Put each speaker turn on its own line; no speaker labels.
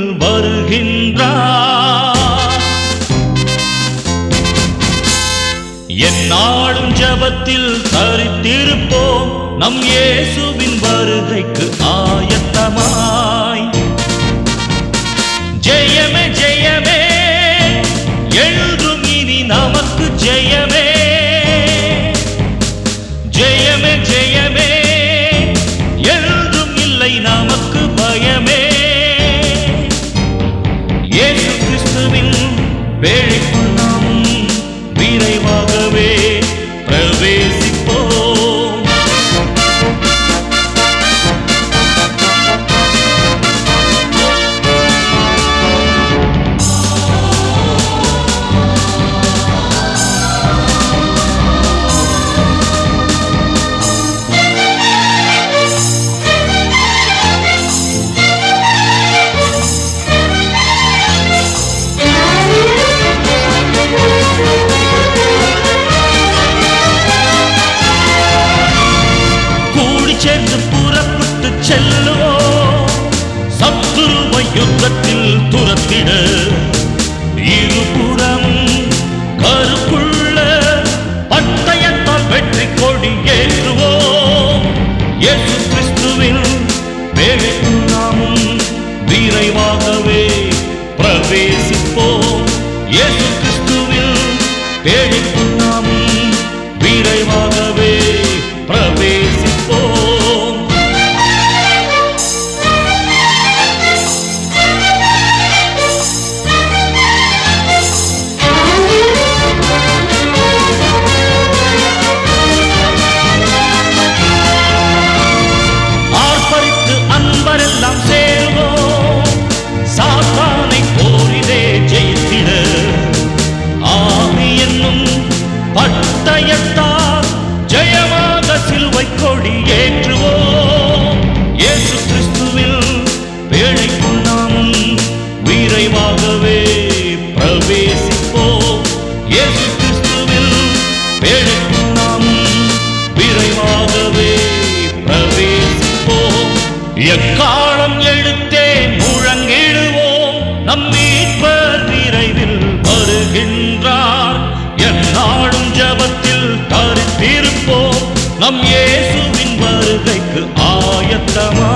வருகின்றார் எந்நாளும் ஜபத்தில் தரித்திருப்போம் நம் இயேசுவின் வருகைக்கு ஆயத்தமாய் ஜெயமே ஜெயமே எழுதும் இனி நமக்கு ஜெயமே ஜெயமே ஜெயமே எழுதும் இல்லை நமக்கு பயமே இயேசு கிறிஸ்துவின் வேலைக்குள் நாமும் விரைவாகவே பிரவேசிப்போம் கூடி சேர்ந்து புறப்பட்டு செல்லுவோம் சத்துருவை யுத்தத்தில் துரத்திட இருபுறம் கருப்புள்ள பட்டயத்தால் வெற்றி கொடி ஏற்றுவோம் இயேசு கிறிஸ்துவின் வேலைக்குள் நாமும் விரைவாகவே பிரவேசிப்போம் இயேசு கிறிஸ்துவின் வேலைக்குள் நாமும் விரைவாகவே பிரவேசிப்போம் ஆர்ப்பரித்து அன்பரெல்லாம் சேர்வோம் சாத்தானை போரிலே ஜெயித்திட ஆவி என்னும் பட்டயத்தால் ஜெயமாக சிலுவை கொடி ஏற்றுவோம் இயேசு கிறிஸ்துவில் வேலைக்குள் நாமும் விரைவாகவே பிரவேசிப்போம் இயேசு கிறிஸ்துவில் வேலைக்குள் நாமும் விரைவாகவே பிரவேசிப்போம் எக்காலம் எழுத்தே முழங்கிடுவோம் நம் மீட்பர் விரைவில் வருகின்றார் எந்நாளும் ஜபத்தில் தரித்திருப்போம் நம் இயேசுவின் வருகைக்கு ஆயத்தமா